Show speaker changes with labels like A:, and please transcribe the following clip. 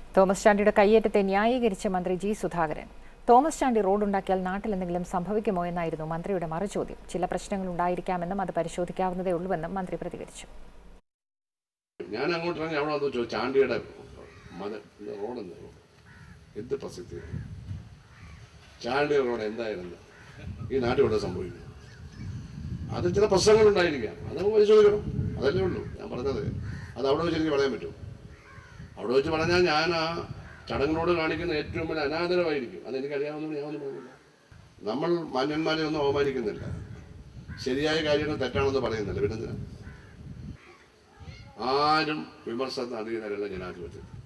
A: Thomas ചാണ്ടിയുടെ കയ്യേറ്റത്തെ ന്യായീകരിച്ച മന്ത്രി ജി സുധാകരൻ തോമസ് ചാണ്ടി റോഡുണ്ടാക്കിയാൽ നാട്ടിൽ എന്തെങ്കിലും സംഭവിക്കുമോ എന്നായിരുന്നു മന്ത്രിയുടെ മറുചോദ്യം ചില പ്രശ്നങ്ങൾ ഉണ്ടായിരിക്കാമെന്നും അത് പരിശോധിക്കാവുന്നതേ ഉള്ളൂവെന്നും മന്ത്രി പ്രതികരിച്ചു
B: ഞാൻ അങ്ങോട്ട് ഇറങ്ങി അവിടെ വന്ന് ചോദിച്ചു ചാണ്ടിയുടെ മത റോഡ് എന്താ എന്ത് പ്രസക്തി ചാണ്ടിയുടെ റോഡ് എന്തായിരുന്നു ഈ നാട്ടിൽ ഇവിടെ സംഭവിക്കുന്നത് അത് ചില പ്രശ്നങ്ങൾ ഉണ്ടായിരിക്കാം അത് നമുക്ക് പരിശോധിക്കണം അതല്ലേ ഉള്ളൂ ഞാൻ പറഞ്ഞത് അത് അവിടെ വെച്ച് എനിക്ക് പറയാൻ പറ്റും അവിടെ വെച്ച് പറഞ്ഞാൽ ഞാൻ ആ ചടങ്ങിനോട് കാണിക്കുന്ന ഏറ്റവും വലിയ അനാദരവായിരിക്കും അത് എനിക്കറിയാവുന്ന ഞാൻ ഒന്നും പറയുന്നില്ല നമ്മൾ മാന്യന്മാരെ ഒന്നും അവമാനിക്കുന്നില്ല ശരിയായ കാര്യങ്ങൾ തെറ്റാണെന്ന് പറയുന്നില്ല പിന്നെ എന്തിനാ? ആരും വിമർശനം അറിയുന്നവരല്ല ജനാധിപത്യത്തിൽ